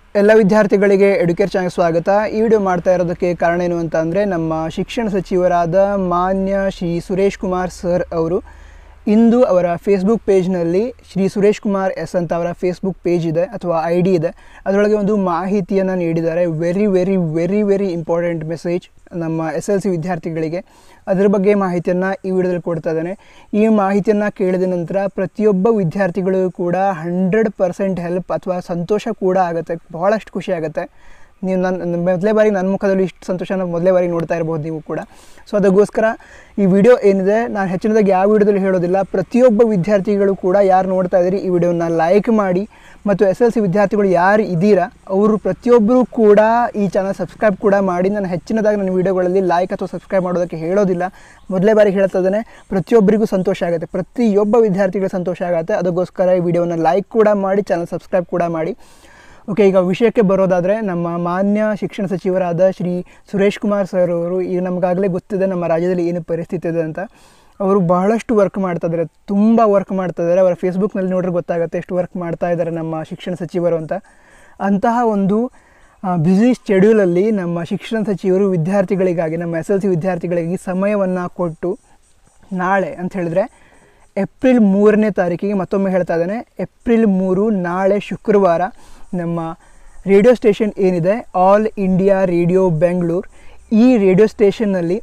ಎಲ್ಲ ವಿದ್ಯಾರ್ಥಿಗಳಿಗೆ ಎಡುಕೇರ್ ಚಾನಲ್ ಸ್ವಾಗತ ಈ ವಿಡಿಯೋ ಮಾಡ್ತಾ ಇರೋದಕ್ಕೆ ಕಾರಣ ಏನು ಅಂತ ಅಂದರೆ ನಮ್ಮ ಶಿಕ್ಷಣ ಸಚಿವರಾದ ಮಾನ್ಯ ಶ್ರೀ ಸುರೇಶ್ ಕುಮಾರ್ ಸರ್ ಅವರು ಇಂದು ಅವರ ಫೇಸ್ಬುಕ್ ಪೇಜ್ನಲ್ಲಿ ಶ್ರೀ ಸುರೇಶ್ ಕುಮಾರ್ ಎಸ್ ಅಂತ ಅವರ ಫೇಸ್ಬುಕ್ ಪೇಜ್ ಇದೆ ಅಥವಾ ಐ ಡಿ ಇದೆ ಅದರೊಳಗೆ ಒಂದು ಮಾಹಿತಿಯನ್ನು ನೀಡಿದ್ದಾರೆ very very very very important message ನಮ್ಮ ಎಸ್ ಎಲ್ ಸಿ ವಿದ್ಯಾರ್ಥಿಗಳಿಗೆ ಅದರ ಬಗ್ಗೆ ಮಾಹಿತಿಯನ್ನು ಈ ವಿಡಿಯೋದಲ್ಲಿ ಕೊಡ್ತಾ ಇದ್ದಾನೆ ಈ ಮಾಹಿತಿಯನ್ನು ಕೇಳಿದ ನಂತರ ಪ್ರತಿಯೊಬ್ಬ ವಿದ್ಯಾರ್ಥಿಗಳಿಗೂ ಕೂಡ ಹಂಡ್ರೆಡ್ ಪರ್ಸೆಂಟ್ ಹೆಲ್ಪ್ ಅಥವಾ ಸಂತೋಷ ಕೂಡ ಆಗುತ್ತೆ ಬಹಳಷ್ಟು ಖುಷಿ ಆಗುತ್ತೆ ನೀವು ನನ್ನ ಮೊದಲೇ ಬಾರಿ ನನ್ನ ಮುಖದಲ್ಲಿ ಇಷ್ಟು ಸಂತೋಷನ ಮೊದಲೇ ಬಾರಿ ನೋಡ್ತಾ ಇರ್ಬೋದು ನೀವು ಕೂಡ ಸೊ ಅದಕ್ಕೋಸ್ಕರ ಈ ವಿಡಿಯೋ ಏನಿದೆ ನಾನು ಹೆಚ್ಚಿನದಾಗಿ ಯಾವ ವಿಡಿಯೋದಲ್ಲಿ ಹೇಳೋದಿಲ್ಲ ಪ್ರತಿಯೊಬ್ಬ ವಿದ್ಯಾರ್ಥಿಗಳು ಕೂಡ ಯಾರು ನೋಡ್ತಾ ಇದ್ದೀರಿ ಈ ವಿಡಿಯೋನ ಲೈಕ್ ಮಾಡಿ ಮತ್ತು ಎಸ್ ಎಲ್ ಸಿ ವಿದ್ಯಾರ್ಥಿಗಳು ಯಾರು ಇದ್ದೀರಾ ಅವರು ಪ್ರತಿಯೊಬ್ಬರು ಕೂಡ ಈ ಚಾನಲ್ ಸಬ್ಸ್ಕ್ರೈಬ್ ಕೂಡ ಮಾಡಿ ನಾನು ಹೆಚ್ಚಿನದಾಗಿ ನನ್ನ ವಿಡಿಯೋಗಳಲ್ಲಿ ಲೈಕ್ ಅಥವಾ ಸಬ್ಸ್ಕ್ರೈಬ್ ಮಾಡೋದಕ್ಕೆ ಹೇಳೋದಿಲ್ಲ ಮೊದಲೇ ಬಾರಿ ಹೇಳ್ತಾ ಇದ್ದೇನೆ ಪ್ರತಿಯೊಬ್ಬರಿಗೂ ಸಂತೋಷ ಆಗುತ್ತೆ ಪ್ರತಿಯೊಬ್ಬ ವಿದ್ಯಾರ್ಥಿಗಳಿಗೆ ಸಂತೋಷ ಆಗುತ್ತೆ ಅದಕ್ಕೋಸ್ಕರ ಈ ವಿಡಿಯೋನ ಲೈಕ್ ಕೂಡ ಮಾಡಿ ಚಾನಲ್ ಸಬ್ಸ್ಕ್ರೈಬ್ ಕೂಡ ಮಾಡಿ ಓಕೆ ಈಗ ವಿಷಯಕ್ಕೆ ಬರೋದಾದರೆ ನಮ್ಮ ಮಾನ್ಯ ಶಿಕ್ಷಣ ಸಚಿವರಾದ ಶ್ರೀ ಸುರೇಶ್ ಕುಮಾರ್ ಸರ್ ಅವರು ಈಗ ನಮಗಾಗಲೇ ಗೊತ್ತಿದೆ ನಮ್ಮ ರಾಜ್ಯದಲ್ಲಿ ಏನು ಪರಿಸ್ಥಿತಿ ಇದೆ ಅಂತ ಅವರು ಬಹಳಷ್ಟು ವರ್ಕ್ ಮಾಡ್ತಾ ಇದ್ದಾರೆ ತುಂಬ ವರ್ಕ್ ಮಾಡ್ತಾ ಇದ್ದಾರೆ ಅವರ ಫೇಸ್ಬುಕ್ನಲ್ಲಿ ನೋಡ್ರೆ ಗೊತ್ತಾಗುತ್ತೆ ಎಷ್ಟು ವರ್ಕ್ ಮಾಡ್ತಾ ಇದ್ದಾರೆ ನಮ್ಮ ಶಿಕ್ಷಣ ಸಚಿವರು ಅಂತ ಅಂತಹ ಒಂದು ಬ್ಯುಸಿ ಶೆಡ್ಯೂಲಲ್ಲಿ ನಮ್ಮ ಶಿಕ್ಷಣ ಸಚಿವರು ವಿದ್ಯಾರ್ಥಿಗಳಿಗಾಗಿ ನಮ್ಮ ಎಸ್ ಎಲ್ ಸಿ ವಿದ್ಯಾರ್ಥಿಗಳಿಗೆ ಸಮಯವನ್ನು ಕೊಟ್ಟು ನಾಳೆ ಅಂತ ಹೇಳಿದ್ರೆ ಏಪ್ರಿಲ್ ಮೂರನೇ ತಾರೀಕಿಗೆ ಮತ್ತೊಮ್ಮೆ ಹೇಳ್ತಾ ಇದ್ದೇನೆ ಏಪ್ರಿಲ್ ಮೂರು ನಾಳೆ ಶುಕ್ರವಾರ ನಮ್ಮ ರೇಡಿಯೋ ಸ್ಟೇಷನ್ ಏನಿದೆ ಆಲ್ ಇಂಡಿಯಾ ರೇಡಿಯೋ ಬೆಂಗಳೂರು ಈ ರೇಡಿಯೋ ಸ್ಟೇಷನ್ನಲ್ಲಿ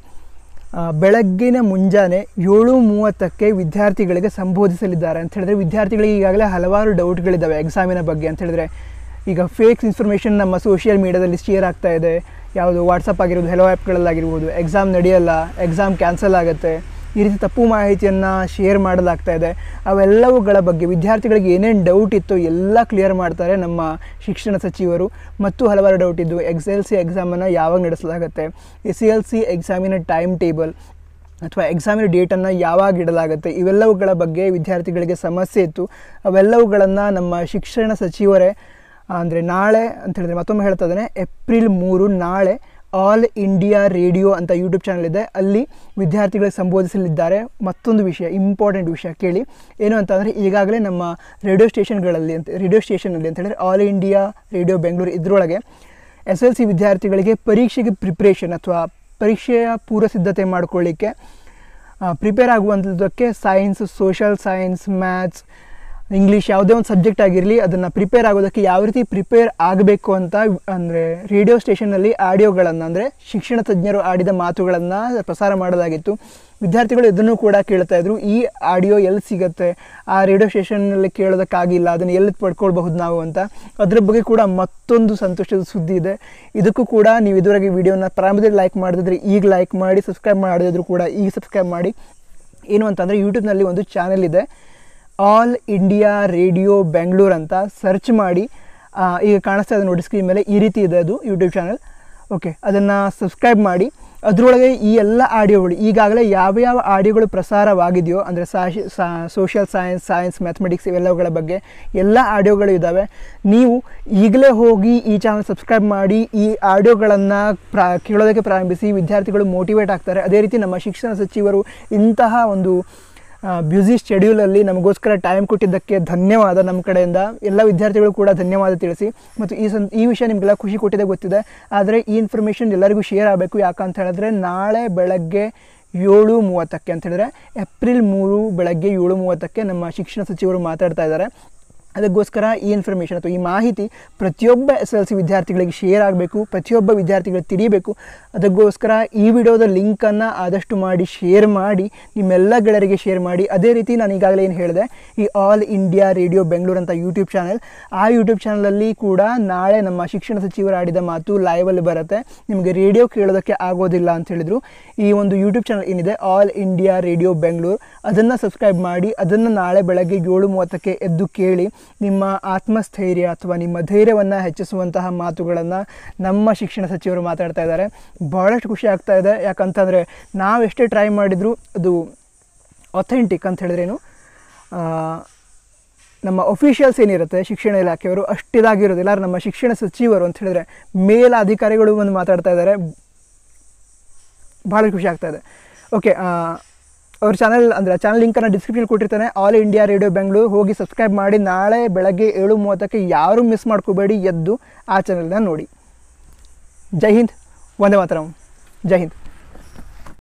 ಬೆಳಗ್ಗಿನ ಮುಂಜಾನೆ ಏಳು ಮೂವತ್ತಕ್ಕೆ ವಿದ್ಯಾರ್ಥಿಗಳಿಗೆ ಸಂಬೋಧಿಸಲಿದ್ದಾರೆ ಅಂತ ಹೇಳಿದ್ರೆ ವಿದ್ಯಾರ್ಥಿಗಳಿಗೆ ಈಗಾಗಲೇ ಹಲವಾರು ಡೌಟ್ಗಳಿದ್ದಾವೆ ಎಕ್ಸಾಮಿನ ಬಗ್ಗೆ ಅಂತ ಹೇಳಿದ್ರೆ ಈಗ ಫೇಕ್ ಇನ್ಫಾರ್ಮೇಷನ್ ನಮ್ಮ ಸೋಷಿಯಲ್ ಮೀಡಿಯಾದಲ್ಲಿ ಶೇರ್ ಆಗ್ತಾ ಇದೆ ಯಾವುದು ವಾಟ್ಸಪ್ ಆಗಿರ್ಬೋದು ಹೆಲೋ ಆ್ಯಪ್ಗಳಲ್ಲಾಗಿರ್ಬೋದು ಎಕ್ಸಾಮ್ ನಡೆಯಲ್ಲ ಎಕ್ಸಾಮ್ ಕ್ಯಾನ್ಸಲ್ ಆಗುತ್ತೆ ಈ ರೀತಿ ತಪ್ಪು ಮಾಹಿತಿಯನ್ನು ಶೇರ್ ಮಾಡಲಾಗ್ತಾ ಇದೆ ಅವೆಲ್ಲವುಗಳ ಬಗ್ಗೆ ವಿದ್ಯಾರ್ಥಿಗಳಿಗೆ ಏನೇನು ಡೌಟ್ ಇತ್ತು ಎಲ್ಲ ಕ್ಲಿಯರ್ ಮಾಡ್ತಾರೆ ನಮ್ಮ ಶಿಕ್ಷಣ ಸಚಿವರು ಮತ್ತು ಹಲವಾರು ಡೌಟ್ ಇದ್ದು ಎಕ್ಸ್ ಎಲ್ ಸಿ ಎಕ್ಸಾಮನ್ನು ಯಾವಾಗ ನಡೆಸಲಾಗುತ್ತೆ ಎಸ್ ಸಿ ಎಲ್ ಸಿ ಎಕ್ಸಾಮಿನ ಟೈಮ್ ಟೇಬಲ್ ಅಥವಾ ಎಕ್ಸಾಮಿನ ಡೇಟನ್ನು ಯಾವಾಗ ಇಡಲಾಗುತ್ತೆ ಇವೆಲ್ಲವುಗಳ ಬಗ್ಗೆ ವಿದ್ಯಾರ್ಥಿಗಳಿಗೆ ಸಮಸ್ಯೆ ಇತ್ತು ಅವೆಲ್ಲವುಗಳನ್ನು ನಮ್ಮ ಶಿಕ್ಷಣ ಸಚಿವರೇ ಅಂದರೆ ನಾಳೆ ಅಂತ ಹೇಳಿದ್ರೆ ಮತ್ತೊಮ್ಮೆ ಹೇಳ್ತಾ ಇದ್ದೇನೆ ಏಪ್ರಿಲ್ ಮೂರು ನಾಳೆ ಆಲ್ ಇಂಡಿಯಾ ರೇಡಿಯೋ ಅಂತ ಯೂಟ್ಯೂಬ್ ಚಾನಲ್ ಇದೆ ಅಲ್ಲಿ ವಿದ್ಯಾರ್ಥಿಗಳಿಗೆ ಸಂಬೋಧಿಸಲಿದ್ದಾರೆ ಮತ್ತೊಂದು ವಿಷಯ ಇಂಪಾರ್ಟೆಂಟ್ ವಿಷಯ ಕೇಳಿ ಏನು ಅಂತಂದರೆ ಈಗಾಗಲೇ ನಮ್ಮ ರೇಡಿಯೋ ಸ್ಟೇಷನ್ಗಳಲ್ಲಿ ಅಂತ ರೇಡಿಯೋ ಸ್ಟೇಷನಲ್ಲಿ ಅಂತ ಹೇಳಿದ್ರೆ ಆಲ್ ಇಂಡಿಯಾ ರೇಡಿಯೋ ಬೆಂಗಳೂರು ಇದರೊಳಗೆ ಎಸ್ ಎಲ್ ಸಿ ವಿದ್ಯಾರ್ಥಿಗಳಿಗೆ ಪರೀಕ್ಷೆಗೆ ಪ್ರಿಪ್ರೇಷನ್ ಅಥವಾ ಪರೀಕ್ಷೆಯ ಪೂರ್ವ ಸಿದ್ಧತೆ ಮಾಡಿಕೊಳ್ಳಿಕ್ಕೆ ಪ್ರಿಪೇರ್ ಆಗುವಂಥದ್ದಕ್ಕೆ science social science maths English ಯಾವುದೇ ಒಂದು ಸಬ್ಜೆಕ್ಟ್ ಆಗಿರಲಿ ಅದನ್ನು ಪ್ರಿಪೇರ್ ಆಗೋದಕ್ಕೆ ಯಾವ ರೀತಿ ಪ್ರಿಪೇರ್ ಆಗಬೇಕು ಅಂತ ಅಂದರೆ ರೇಡಿಯೋ ಸ್ಟೇಷನ್ನಲ್ಲಿ ಆಡಿಯೋಗಳನ್ನು ಅಂದರೆ ಶಿಕ್ಷಣ ತಜ್ಞರು ಆಡಿದ ಮಾತುಗಳನ್ನು ಪ್ರಸಾರ ಮಾಡಲಾಗಿತ್ತು ವಿದ್ಯಾರ್ಥಿಗಳು ಇದನ್ನು ಕೂಡ ಕೇಳ್ತಾ ಇದ್ರು ಈ ಆಡಿಯೋ ಎಲ್ಲಿ ಸಿಗುತ್ತೆ ಆ ರೇಡಿಯೋ ಸ್ಟೇಷನ್ನಲ್ಲಿ ಕೇಳೋದಕ್ಕಾಗಿಲ್ಲ ಅದನ್ನು ಎಲ್ಲಿ ಪಡ್ಕೊಳ್ಬಹುದು ನಾವು ಅಂತ ಅದ್ರ ಬಗ್ಗೆ ಕೂಡ ಮತ್ತೊಂದು ಸಂತೋಷದ ಸುದ್ದಿ ಇದೆ ಇದಕ್ಕೂ ಕೂಡ ನೀವು ಇದುವರೆಗೆ ವಿಡಿಯೋನ ಪ್ರಾರಂಭದಲ್ಲಿ ಲೈಕ್ ಮಾಡಿದ್ರೆ ಈಗ ಲೈಕ್ ಮಾಡಿ ಸಬ್ಸ್ಕ್ರೈಬ್ ಮಾಡದಿದ್ರು ಕೂಡ ಈಗ ಸಬ್ಸ್ಕ್ರೈಬ್ ಮಾಡಿ ಏನು ಅಂತಂದರೆ ಯೂಟ್ಯೂಬ್ನಲ್ಲಿ ಒಂದು ಚಾನೆಲ್ ಇದೆ ಆಲ್ ಇಂಡಿಯಾ ರೇಡಿಯೋ ಬೆಂಗಳೂರು ಅಂತ ಸರ್ಚ್ ಮಾಡಿ ಈಗ ಕಾಣಿಸ್ತಾ ಇದೆ ನೋಡಿ ಸ್ಕ್ರೀನ್ ಮೇಲೆ ಈ ರೀತಿ ಇದೆ ಅದು ಯೂಟ್ಯೂಬ್ ಚಾನಲ್ ಓಕೆ ಅದನ್ನು ಸಬ್ಸ್ಕ್ರೈಬ್ ಮಾಡಿ ಅದರೊಳಗೆ ಈ ಎಲ್ಲ ಆಡಿಯೋಗಳು ಈಗಾಗಲೇ ಯಾವ ಯಾವ ಆಡಿಯೋಗಳು ಪ್ರಸಾರವಾಗಿದೆಯೋ ಅಂದರೆ ಸಾಶಿ ಸೋಷಿಯಲ್ ಸೈನ್ಸ್ ಸೈನ್ಸ್ ಮ್ಯಾಥಮೆಟಿಕ್ಸ್ ಇವೆಲ್ಲವುಗಳ ಬಗ್ಗೆ ಎಲ್ಲ ಆಡಿಯೋಗಳು ಇದ್ದಾವೆ ನೀವು ಈಗಲೇ ಹೋಗಿ ಈ ಚಾನಲ್ ಸಬ್ಸ್ಕ್ರೈಬ್ ಮಾಡಿ ಈ ಆಡಿಯೋಗಳನ್ನು ಪ್ರಾ ಕೇಳೋದಕ್ಕೆ ಪ್ರಾರಂಭಿಸಿ ವಿದ್ಯಾರ್ಥಿಗಳು ಮೋಟಿವೇಟ್ ಆಗ್ತಾರೆ ಅದೇ ರೀತಿ ನಮ್ಮ ಶಿಕ್ಷಣ ಸಚಿವರು ಇಂತಹ ಒಂದು ಬ್ಯುಸಿ ಶೆಡ್ಯೂಲಲ್ಲಿ ನಮಗೋಸ್ಕರ ಟೈಮ್ ಕೊಟ್ಟಿದ್ದಕ್ಕೆ ಧನ್ಯವಾದ ನಮ್ಮ ಕಡೆಯಿಂದ ಎಲ್ಲ ವಿದ್ಯಾರ್ಥಿಗಳು ಕೂಡ ಧನ್ಯವಾದ ತಿಳಿಸಿ ಮತ್ತು ಈ ಸಂ ಈ ವಿಷಯ ನಿಮಗೆಲ್ಲ ಖುಷಿ ಕೊಟ್ಟಿದೆ ಗೊತ್ತಿದೆ ಆದರೆ ಈ ಇನ್ಫಾರ್ಮೇಷನ್ ಎಲ್ಲರಿಗೂ ಶೇರ್ ಆಗಬೇಕು ಯಾಕಂತ ಹೇಳಿದ್ರೆ ನಾಳೆ ಬೆಳಗ್ಗೆ ಏಳು ಮೂವತ್ತಕ್ಕೆ ಅಂತ ಹೇಳಿದ್ರೆ ಏಪ್ರಿಲ್ ಮೂರು ಬೆಳಗ್ಗೆ ಏಳು ಮೂವತ್ತಕ್ಕೆ ನಮ್ಮ ಶಿಕ್ಷಣ ಸಚಿವರು ಮಾತಾಡ್ತಾ ಇದ್ದಾರೆ ಅದಕ್ಕೋಸ್ಕರ ಈ ಇನ್ಫಾರ್ಮೇಷನ್ ಅಥವಾ ಈ ಮಾಹಿತಿ ಪ್ರತಿಯೊಬ್ಬ ಎಸ್ ಎಲ್ ಸಿ ವಿದ್ಯಾರ್ಥಿಗಳಿಗೆ ಶೇರ್ ಆಗಬೇಕು ಪ್ರತಿಯೊಬ್ಬ ವಿದ್ಯಾರ್ಥಿಗಳಿಗೆ ತಿಳಿಯಬೇಕು ಅದಕ್ಕೋಸ್ಕರ ಈ ವಿಡಿಯೋದ ಲಿಂಕನ್ನು ಆದಷ್ಟು ಮಾಡಿ ಶೇರ್ ಮಾಡಿ ನಿಮ್ಮೆಲ್ಲ ಗೆಳೆಯರಿಗೆ ಶೇರ್ ಮಾಡಿ ಅದೇ ರೀತಿ ನಾನು ಈಗಾಗಲೇ ಏನು ಹೇಳಿದೆ ಈ ಆಲ್ ಇಂಡಿಯಾ ರೇಡಿಯೋ ಬೆಂಗಳೂರು ಅಂತ ಯೂಟ್ಯೂಬ್ ಚಾನಲ್ ಆ ಯೂಟ್ಯೂಬ್ ಚಾನಲಲ್ಲಿ ಕೂಡ ನಾಳೆ ನಮ್ಮ ಶಿಕ್ಷಣ ಸಚಿವರು ಆಡಿದ ಮಾತು ಲೈವಲ್ಲಿ ಬರುತ್ತೆ ನಿಮಗೆ ರೇಡಿಯೋ ಕೇಳೋದಕ್ಕೆ ಆಗೋದಿಲ್ಲ ಅಂತ ಹೇಳಿದರು ಈ ಒಂದು ಯೂಟ್ಯೂಬ್ ಚಾನಲ್ ಏನಿದೆ ಆಲ್ ಇಂಡಿಯಾ ರೇಡಿಯೋ ಬೆಂಗಳೂರು ಅದನ್ನು ಸಬ್ಸ್ಕ್ರೈಬ್ ಮಾಡಿ ಅದನ್ನು ನಾಳೆ ಬೆಳಗ್ಗೆ ಏಳು ಮೂವತ್ತಕ್ಕೆ ಎದ್ದು ಕೇಳಿ ನಿಮ್ಮ ಆತ್ಮಸ್ಥೈರ್ಯ ಅಥವಾ ನಿಮ್ಮ ಧೈರ್ಯವನ್ನು ಹೆಚ್ಚಿಸುವಂತಹ ಮಾತುಗಳನ್ನು ನಮ್ಮ ಶಿಕ್ಷಣ ಸಚಿವರು ಮಾತಾಡ್ತಾ ಇದ್ದಾರೆ ಭಾಳಷ್ಟು ಖುಷಿ ಆಗ್ತಾ ಇದೆ ಯಾಕಂತಂದರೆ ನಾವು ಎಷ್ಟೇ ಟ್ರೈ ಮಾಡಿದರೂ ಅದು ಅಥೆಂಟಿಕ್ ಅಂತ ಹೇಳಿದ್ರೇನು ನಮ್ಮ ಒಫಿಷಿಯಲ್ಸ್ ಏನಿರುತ್ತೆ ಶಿಕ್ಷಣ ಇಲಾಖೆಯವರು ಅಷ್ಟಿದಾಗಿರೋದಿಲ್ಲ ನಮ್ಮ ಶಿಕ್ಷಣ ಸಚಿವರು ಅಂತ ಹೇಳಿದ್ರೆ ಮೇಲ ಅಧಿಕಾರಿಗಳು ಬಂದು ಮಾತಾಡ್ತಾ ಇದ್ದಾರೆ ಭಾಳ ಖುಷಿ ಆಗ್ತಾ ಇದೆ ಓಕೆ ಅವ್ರ ಚಾನಲ್ ಅಂದರೆ ಚಾನಲ್ ಲಿಂಕನ್ನು ಡಿಸ್ಕ್ರಿಪ್ಷನ್ ಕೊಟ್ಟಿರ್ತಾನೆ ಆಲ್ ಇಂಡಿಯಾ ರೇಡಿಯೋ ಬೆಂಗಳೂರು ಹೋಗಿ ಸಬ್ಸ್ಕ್ರೈಬ್ ಮಾಡಿ ನಾಳೆ ಬೆಳಗ್ಗೆ ಏಳು ಮೂವತ್ತಕ್ಕೆ ಯಾರೂ ಮಿಸ್ ಮಾಡ್ಕೋಬೇಡಿ ಎದ್ದು ಆ ಚಾನಲ್ನ ನೋಡಿ ಜೈ ಹಿಂದ್ ವಂದೇ ಮಾತರಂ ಜೈ ಹಿಂದ್